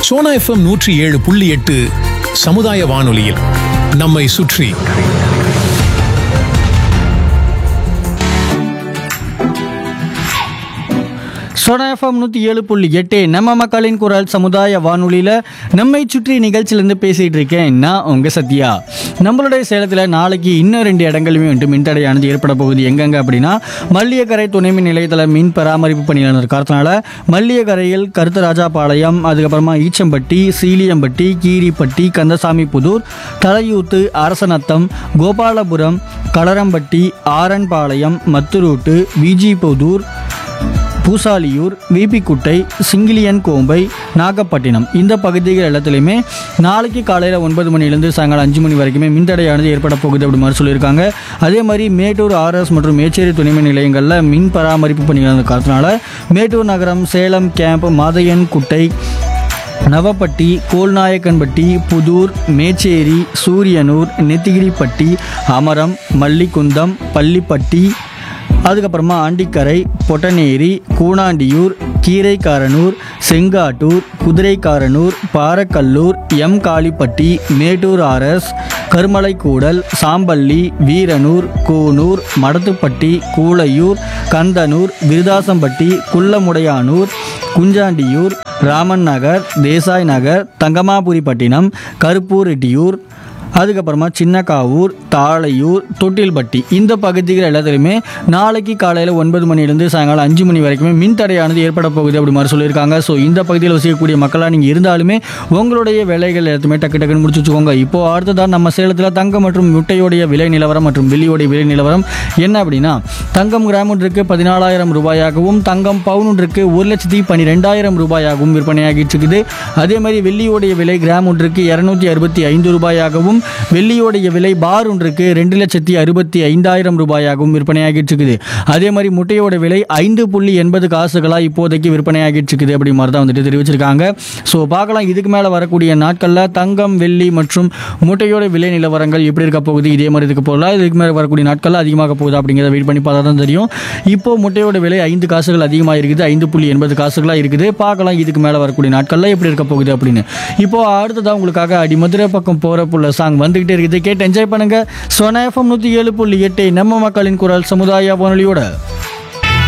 Sona FM நூற்றி ஏழு புள்ளி எட்டு சமுதாய வானொலியில் நம்மை சுற்றி சோனா எஃப்எம் நூற்றி ஏழு புள்ளி எட்டு நம்ம மக்களின் குரல் சமுதாய வானொலியில் நம்மை சுற்றி நிகழ்ச்சியிலேருந்து பேசிகிட்டு இருக்கேன் நான் உங்கள் சத்யா நம்மளுடைய சேலத்தில் நாளைக்கு இன்னும் ரெண்டு இடங்களுமே வந்துட்டு மின்தடையானது ஏற்பட போகுது எங்கெங்க அப்படின்னா மல்லியக்கரை துணை மின் நிலையத்தில் மின் பராமரிப்பு பணியில் இருக்கிறதுனால மல்லியக்கரையில் கருத்தராஜாபாளையம் அதுக்கப்புறமா ஈச்சம்பட்டி சீலியம்பட்டி கீரிப்பட்டி கந்தசாமி புதூர் தலையூத்து அரசநத்தம் கோபாலபுரம் களரம்பட்டி ஆரன்பாளையம் மத்துரூட்டு விஜிபுதூர் பூசாலியூர் விபிக்குட்டை சிங்கிலியன் கோம்பை நாகப்பட்டினம் இந்த பகுதிகள் எல்லாத்துலேயுமே நாளைக்கு காலையில் ஒன்பது மணிலேருந்து சாயங்காலம் அஞ்சு மணி வரைக்குமே மின்தடையானது ஏற்பட போகுது அப்படி மாதிரி சொல்லியிருக்காங்க அதே மாதிரி மேட்டூர் ஆர்எஸ் மற்றும் மேச்சேரி துணைமின் நிலையங்களில் மின் பராமரிப்பு பணிகள் காரணத்தினால மேட்டூர் நகரம் சேலம் கேம்ப் மாதையன் குட்டை நவப்பட்டி கோல்நாயக்கன்பட்டி புதூர் மேச்சேரி சூரியனூர் நெத்திகிரிப்பட்டி அமரம் மல்லிகுந்தம் பள்ளிப்பட்டி அதுக்கப்புறமா ஆண்டிக்கரை பொட்டநேரி கூனாண்டியூர் கீரைக்காரனூர் செங்காட்டூர் குதிரைக்காரனூர் பாரக்கல்லூர் எம் காளிப்பட்டி மேட்டூர் ஆர்எஸ் கருமலைக்கூடல் சாம்பள்ளி வீரனூர் கூனூர் மடத்துப்பட்டி கூளையூர் கந்தனூர் விருதாசம்பட்டி குள்ளமுடையானூர் குஞ்சாண்டியூர் ராமன் நகர் தேசாய் நகர் தங்கமாபுரிப்பட்டினம் கருப்பூர் ரெட்டியூர் அதுக்கப்புறமா சின்னக்காவூர் தாளையூர் தொட்டில்பட்டி இந்த பகுதிகள் எல்லாத்துலேயுமே நாளைக்கு காலையில் ஒன்பது மணிலேருந்து சாயங்காலம் அஞ்சு மணி வரைக்குமே மின் தடையானது ஏற்பட போகுது அப்படி மாதிரி சொல்லியிருக்காங்க ஸோ இந்த பகுதியில் வசிக்கக்கூடிய மக்களாக நீங்கள் இருந்தாலுமே உங்களுடைய வேலைகள் எல்லாத்தையுமே டக்கு டக்குன்னு முடிச்சு வச்சுக்கோங்க இப்போ அடுத்ததாக நம்ம சேலத்தில் தங்கம் மற்றும் முட்டையோடைய விலை நிலவரம் மற்றும் வெள்ளியோடைய விலை நிலவரம் என்ன அப்படின்னா தங்கம் கிராம் ஒன்றுக்கு பதினாலாயிரம் ரூபாயாகவும் தங்கம் பவுன் ஒன்றுக்கு ஒரு லட்சத்தி பன்னிரெண்டாயிரம் ரூபாயாகவும் விற்பனையாகிட்டு இருக்குது அதே மாதிரி வெள்ளியோடைய விலை கிராம் ஒன்றுக்கு இரநூத்தி அறுபத்தி ஐந்து ரூபாயாகவும் வெள்ளியோடைய விலை பார் ஒன்றுக்கு ரெண்டு லட்சத்தி அறுபத்தி ஐந்தாயிரம் ரூபாயாகவும் விற்பனையாகிட்டு இருக்குது அதே மாதிரி முட்டையோட விலை ஐந்து புள்ளி எண்பது காசுகளாக இப்போதைக்கு விற்பனையாகிட்டு இருக்குது அப்படி மாதிரி தான் வந்துட்டு தெரிவிச்சிருக்காங்க ஸோ பார்க்கலாம் இதுக்கு மேலே வரக்கூடிய நாட்களில் தங்கம் வெள்ளி மற்றும் முட்டையோட விலை நிலவரங்கள் எப்படி இருக்க போகுது இதே மாதிரி இருக்க போகலாம் இதுக்கு மேலே வரக்கூடிய நாட்களில் அதிகமாக போகுது அப்படிங்கிறத வெயிட் பண்ணி பார்த்தா தான் தெரியும் இப்போ முட்டையோட விலை ஐந்து காசுகள் அதிகமாக இருக்குது ஐந்து புள்ளி எண்பது காசுகளாக இருக்குது பார்க்கலாம் இதுக்கு மேலே வரக்கூடிய நாட்களில் எப்படி இருக்க போகுது அப்படின்னு இப்போ அடுத்ததாக உங்களுக்காக அடி மதுரை பக்கம் போகிற புள்ள சாங் வந்துகிட்டே இருக்குது கேட்டு என்ஜாய் பண்ணுங்க சோனா எஃப்எம் நூற்றி ஏழு புள்ளி எட்டு நம்ம மக்களின் குரல் சமுதாய வானொலியோட